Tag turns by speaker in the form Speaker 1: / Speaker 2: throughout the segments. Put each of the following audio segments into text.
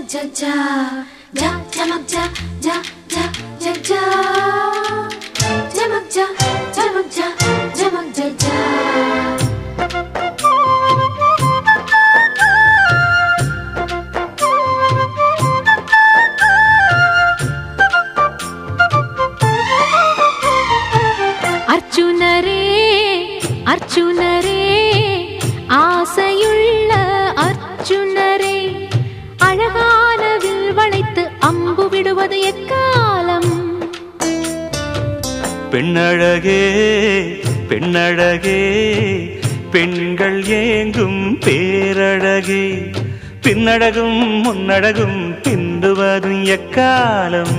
Speaker 1: ja ja ja jamak ja ja ja ja ja jamak ja jamak ja jamak ja ja
Speaker 2: அர்ச்சுனரே அர்ச்சுனரே ஆசையுள்ள அர்ச்சுனரே அழகான will வளைத்து அம்பு விடுவது எக்காலம்
Speaker 3: பெண்ணழகே பெண்ணழகே பெண்கள் ஏங்கும் பேரழகே பின்னழகும் முன்னழகும் பிந்துவதும் எக்காலம்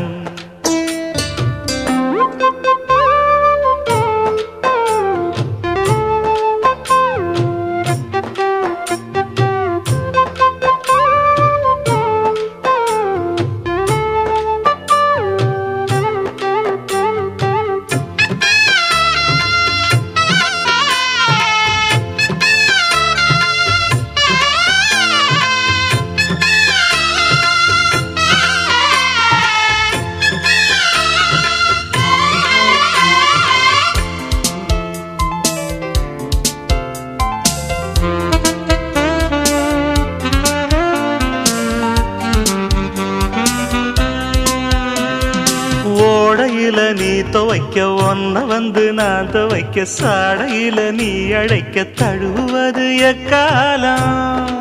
Speaker 3: ஓடையில நீ துவைக்க ஒன்ன வந்து நான் துவைக்க சாடையில நீ அழைக்க தழுவது எக்காலம்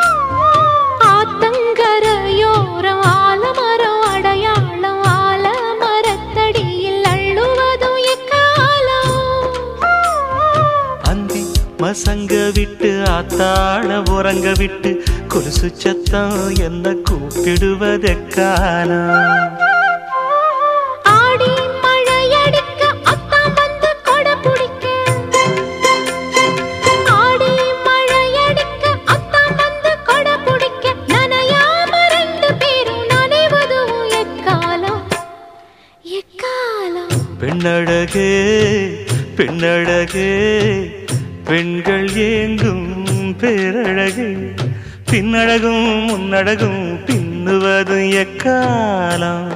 Speaker 2: ஆத்தங்கரையோரம் ஆலமரம் அடையாளம் ஆலமரத்தடியில் அள்ளுவதும் எக்காலம்
Speaker 3: அந்தி மசங்க விட்டு ஆத்தாழ உறங்க விட்டு கொலுசு சத்தம் என்ன கூப்பிடுவதெக்காலம்
Speaker 2: ஆடி மழையடிக்க அத்தாம் வந்து கொடை பிடிக்க ஆடி மழையடிக்க அத்தாம் வந்து கொடை பிடிக்க நனையாம ரெண்டு பேரும் நனைவதும் எக்காலம் எக்காலம்
Speaker 3: பெண்ணழகே பெண்ணழகே பெண்கள் ஏங்கும் பேரழகே பின்னழகும் முன்னழகும் பின்னுவதும் எக்காலம்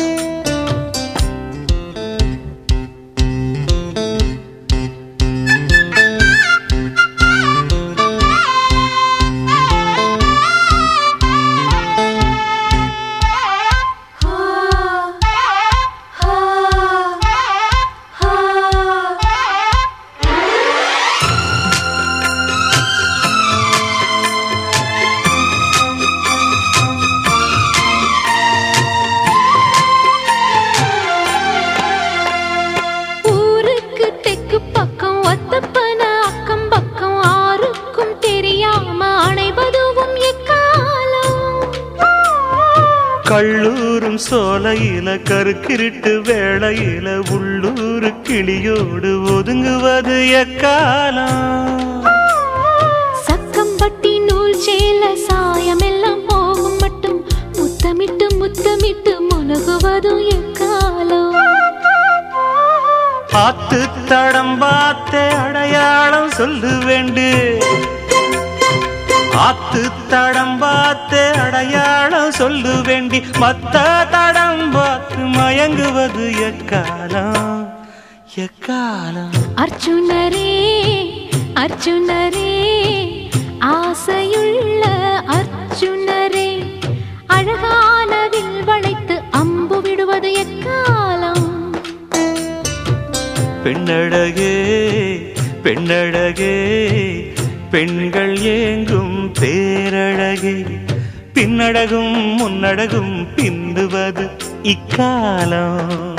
Speaker 1: ho ho ho
Speaker 2: ஊருக்கு தெக்கு பக்கம் ஒத்தப்பன அக்கம் பக்கம் ஆருக்கும் தெரியாம அணைவதுவும் எக்காலம்
Speaker 3: கள்ளூரும் சோலையில கருக்கிருட்டு வேளையில உள்ளூரு கிளியோடு ஒதுங்குவது எக்காலம்
Speaker 2: சக்கம்பட்டி நூல் சேல சாயமெல்லாம் போகும் மட்டும் முத்தமிட்டு முத்தமிட்டு முனகுவதும் எக்காலம்
Speaker 3: ஆத்து தடம் பார்த்தே அடையாளம் சொல்லு வேண்டு ஆத்து தடம் பார்த்தே அடையாளம் சொல்லு வேண்டி மத்த தடம் பார்த்து மயங்குவது எக்காலம் எக்காலம்
Speaker 2: அர்ஜுனரே அர்ஜுனரே ஆசையுள்ள அர்ஜுனரே அழகான வில் வளைத்து அம்பு விடுவது எக்காலம்
Speaker 3: பெண்ணழகே பெண்ணழகே பெண்கள் ஏங்கும் பேரழகே பின்னழகும் முன்னழகும் பிந்துவது இக்காலம்